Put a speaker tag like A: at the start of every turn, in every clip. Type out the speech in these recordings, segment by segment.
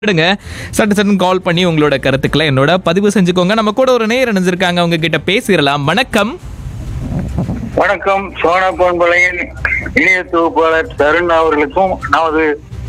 A: விடுங்க சட்டு சட்டுன்னு கால் பண்ணி உங்களோட கருத்துக்களை என்னோட பதிவு செஞ்சுக்கோங்க நம்ம கூட ஒரு நேர் இணைஞ்சிருக்காங்க அவங்க கிட்ட பேசிடலாம் வணக்கம்
B: வணக்கம் சோனா பொன்பளையின் இணைய தொகுப்பாளர் தருண் அவர்களுக்கும் நமது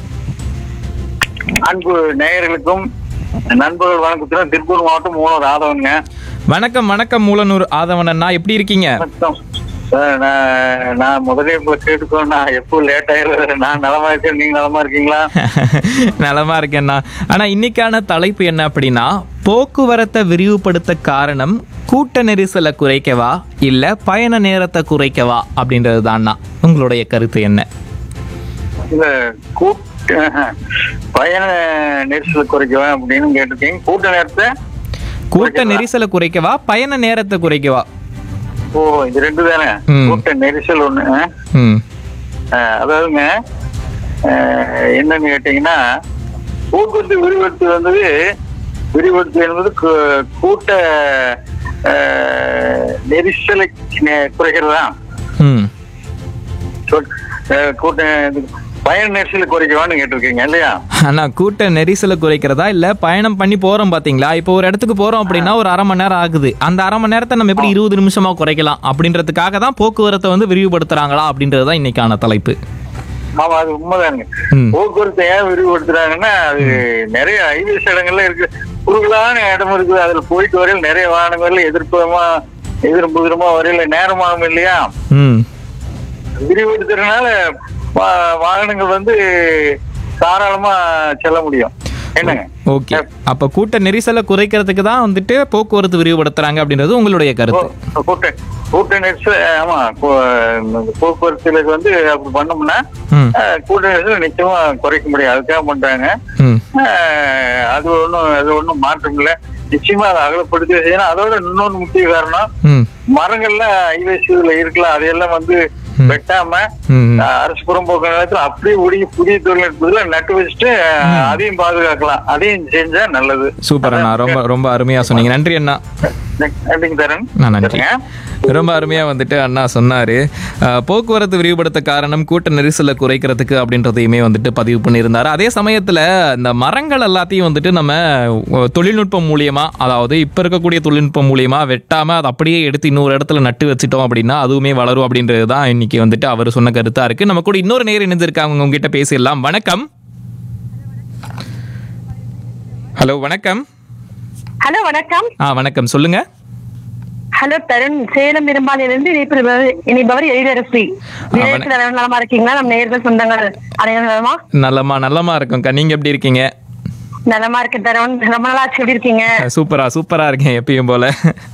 B: அன்பு நேயர்களுக்கும் நண்பர்கள் வணக்கத்துடன் திருப்பூர் மாவட்டம் மூணூர் ஆதவனுங்க
A: வணக்கம் வணக்கம் மூலனூர் ஆதவன் அண்ணா எப்படி இருக்கீங்க
B: வணக்கம் சார் நான் நான் முதலே உங்களை கேட்டுக்கோ நான் எப்போ லேட் ஆயிடுறது நான் நலமா இருக்கேன் நீங்க நலமா இருக்கீங்களா
A: நலமா இருக்கேண்ணா ஆனா இன்னைக்கான தலைப்பு என்ன அப்படின்னா போக்குவரத்தை விரிவுபடுத்த காரணம் கூட்ட நெரிசலை குறைக்கவா இல்ல பயண நேரத்தை குறைக்கவா அப்படின்றது தான்ண்ணா உங்களுடைய கருத்து என்ன
B: இல்ல கூட்ட பயண நெரிசல் குறைக்குவேன் அப்படின்னு கேட்டிருக்கீங்க கூட்ட நேரத்தை
A: கூட்ட நெரிசலை குறைக்கவா பயண நேரத்தை குறைக்கவா
B: ஓ இது ரெண்டு தானே
A: ம்.
B: கூட்ட நெரிசல் ஒண்ணு ஆ?
A: ம்
B: அஹ் அதாவதுங்க அஹ் என்னன்னு கேட்டீங்கன்னா போக்குவரத்து விரிவடுத்து வந்தது விரிவடுத்து என்பது கூ- கூட்ட அஹ், நெரிசலை நெ- குறைக்கிறதா
A: ம்
B: சொல்- அஹ், கூட்ட இது பயண நெரிசலை குறைக்கவான்னு கேட்டிருக்கீங்க இல்லையா
A: ஆனா கூட்ட நெரிசலை குறைக்கிறதா இல்ல பயணம் பண்ணி போறோம் பாத்தீங்களா இப்போ ஒரு இடத்துக்கு போறோம் அப்படின்னா ஒரு அரை மணி நேரம் ஆகுது அந்த அரை மணி நேரத்தை நம்ம எப்படி இருபது நிமிஷமா குறைக்கலாம் அப்படின்றதுக்காக தான் போக்குவரத்தை வந்து விரிவுபடுத்துறாங்களா அப்படின்றது தான் இன்னைக்கான தலைப்பு
B: ஆமா அது உண்மைதானுங்க
A: ம்.
B: போக்குவரத்தை ஏன் விரிவுபடுத்துறாங்கன்னா அது நிறைய ஹைவேஸ் இடங்கள்ல இருக்கு குறுகலான இடம் இருக்குது அதுல போயிட்டு வரையில் நிறைய வாகனங்கள்ல எதிர்ப்புமா எதிரும் புதிரமா வரையில நேரமாகும் இல்லையா
A: ம்
B: விரிவுபடுத்துறதுனால வா- வாகனங்கள் வந்து தாராளமா செல்ல முடியும் என்னங்க
A: ஓகே அப்ப கூட்ட நெரிசலை குறைக்கிறதுக்கு தான் வந்துட்டு போக்குவரத்து விரிவுபடுத்துறாங்க அப்படின்றது உங்களுடைய கருத்து
B: கூ- கூட்ட கூட்ட நெரிசல் ஆமா கூ- இந்த போக்குவரத்துல வந்து அப்படி பண்ணோம்னா
A: ம்
B: அஹ், கூட்ட நெரிசல் நிச்சயமா குறைக்க முடியும் அதுக்காக பண்றாங்க
A: ம்
B: அஹ், அது ஒண்ணும் அது ஒண்ணும் மாற்றம் இல்ல நிச்சயமா அதை அகலப்படுத்தி செய்யணும் அதோட இன்னொன்னு முக்கிய காரணம்
A: ம்
B: மரங்கள்லாம் ஹைவேஸ்ல இருக்கலாம் அதையெல்லாம் வந்து வெட்டாம
A: ம்
B: அஹ் அரசு புறம்போக்கு நிலத்துல அப்படியே உடைய புதிய தொழில்நுட்பத்துல நட்டு வச்சுட்டு அஹ், அதையும் பாதுகாக்கலாம் அதையும் செஞ்சா நல்லது
A: சூப்பர் அண்ணா ரொம்ப ரொம்ப அருமையா சொன்னீங்க நன்றி அண்ணா
B: நன்றிங்க தரேன்
A: நான் நன்றி ரொம்ப அருமையா வந்துட்டு அண்ணா சொன்னாரு அஹ், போக்குவரத்து விரிவுபடுத்த காரணம் கூட்ட நெரிசலை குறைக்கிறதுக்கு அப்படின்றதையுமே வந்துட்டு பதிவு பண்ணியிருந்தாரு அதே சமயத்துல இந்த மரங்கள் எல்லாத்தையும் வந்துட்டு நம்ம அஹ், தொழில்நுட்பம் மூலியமா அதாவது இப்ப இருக்கக்கூடிய தொழில்நுட்பம் மூலியமா வெட்டாம அதை அப்படியே எடுத்து இன்னொரு இடத்துல நட்டு வச்சிட்டோம் அப்படின்னா அதுவுமே வளரும் அப்படின்றது தான் இன்னைக்கு வந்துட்டு அவர் சொன்ன கருத்தா இருக்கு நம்ம கூட இன்னொரு நேர் இணைஞ்சிருக்காங்க உங்ககிட்ட பேசிடலாம் வணக்கம் ஹலோ வணக்கம்
C: ஹலோ வணக்கம்
A: ஆ வணக்கம் சொல்லுங்க
C: ஹலோ தருண் சேலம் இரும்பாலிலிருந்து இணைப்பவர் இணைப்பவர் எழிலரசி நிலையத்தில் எல்லாரும் நலமா இருக்கீங்களா நம்ம நேர்கள் சொந்தங்கள் அனைவரும் நலமா
A: நல்லம்மா நல்லம்மா இருக்கும்க்கா நீங்க எப்படி இருக்கீங்க
C: நலமா இருக்கு தருண் ரொம்ப நாளா ஆச்சு எப்படி இருக்கீங்க
A: சூப்பரா சூப்பரா இருக்கேன் எப்பயும் போல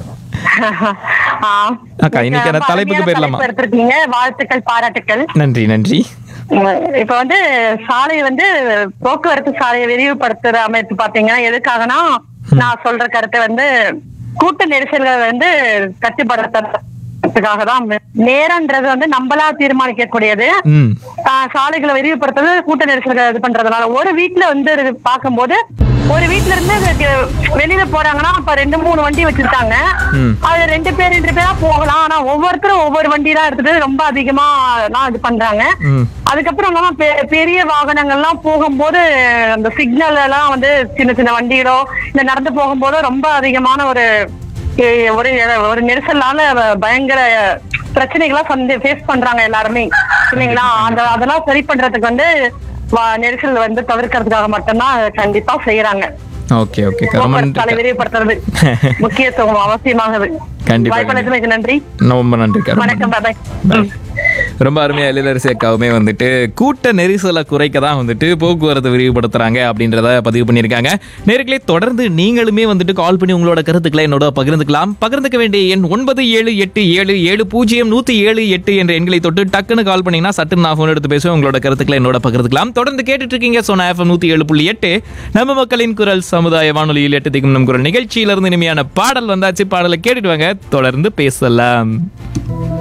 C: ஆ.
A: அக்கா, இன்னைக்கான
C: ரொம்ப
A: தலைப்புக்கு
C: அருமையான
A: போயிடலாமா?
C: தலைப்பு எடுத்திருக்கீங்க வாழ்த்துக்கள் பாராட்டுக்கள்
A: நன்றி நன்றி
C: உம், இப்ப வந்து சாலை வந்து போக்குவரத்து சாலையை விரிவுபடுத்துற அமைப்பு பாத்தீங்கன்னா எதுக்காகனா நான் சொல்ற கருத்தை வந்து கூட்ட நெரிசல்களை வந்து கட்டுப்படுத்துறதுக்காக தான் நேரம்ன்றது வந்து நம்மளா தீர்மானிக்க கூடியது
A: ம்
C: ஆஹ் சாலைகளை விரிவுபடுத்துறது கூட்ட நெரிசல்களை இது பண்றதுனால ஒரு வீட்டுல வந்து இது பார்க்கும்போது ஒரு வீட்ல இருந்து இது வெளியில போறாங்கன்னா அப்ப ரெண்டு மூணு வண்டி வச்சிருக்காங்க
A: ம்.
C: அது ரெண்டு பேர் ரெண்டு பேரா போகலாம் ஆனா ஒவ்வொருத்தரும் ஒவ்வொரு வண்டி தான் எடுத்துட்டு ரொம்ப அதிகமா தான் இது பண்றாங்க
A: ம்
C: அதுக்கப்புறம் என்னன்னா பெ- பெரிய வாகனங்கள்லாம் போகும்போது அந்த சிக்னல் எல்லாம் வந்து சின்ன சின்ன வண்டிகளோ இந்த நடந்து போகும்போதோ ரொம்ப அதிகமான ஒரு எ- ஒரு ஒரு நெரிசலால பயங்கர பிரச்சனைகளா வந்து ஃபேஸ் பண்றாங்க எல்லாருமே இல்லைங்களா அந்த அதெல்லாம் சரி பண்றதுக்கு வந்து வா- நெரிசல் வந்து தவிர்க்கிறதுக்காக மட்டும்தான் கண்டிப்பா செய்யறாங்க
A: ஓகே ஓகே ரொம்ப
C: போக்குவரத்து சாலை
A: நன்றி
C: விரிவுபடுத்துறது முக்கியத்துவம் அவசியமாகுது
A: கண்டிப்பா,
C: வாய்ப்பளித்தமைக்கு நன்றி
A: ரொம்ப நன்றி ரொம்ப
C: வணக்கம் பாபாய்
A: Bye. ரொம்ப அருமையா எழிலரசி அக்காவுமே வந்துட்டு கூட்ட நெரிசலை குறைக்க தான் வந்துட்டு போக்குவரத்து விரிவுபடுத்துறாங்க அப்படின்றத பதிவு பண்ணியிருக்காங்க நேர்களே தொடர்ந்து நீங்களுமே வந்துட்டு கால் பண்ணி உங்களோட கருத்துக்களை என்னோட பகிர்ந்துக்கலாம் பகிர்ந்துக்க வேண்டிய எண் ஒன்பது ஏழு எட்டு ஏழு ஏழு பூஜ்ஜியம் நூத்தி ஏழு எட்டு என்ற எண்களை தொட்டு டக்குன்னு கால் பண்ணீங்கன்னா சட்டு நான் ஃபோன் எடுத்து பேசுவேன் உங்களோட கருத்துக்களை என்னோட பகிர்ந்துக்கலாம் தொடர்ந்து கேட்டுட்டு இருக்கீங்க சோனா எஃப்எம் நூத்தி ஏழு புள்ளி எட்டு நம்ம மக்களின் குரல் சமுதாய வானொலியில் எட்டு திக்கும் நம் குரல் நிகழ்ச்சியிலிருந்து இனிமையான பாடல் வந்தாச்சு பாடலை கேட்டுட்டு வாங்க தொடர்ந்து பேசலாம்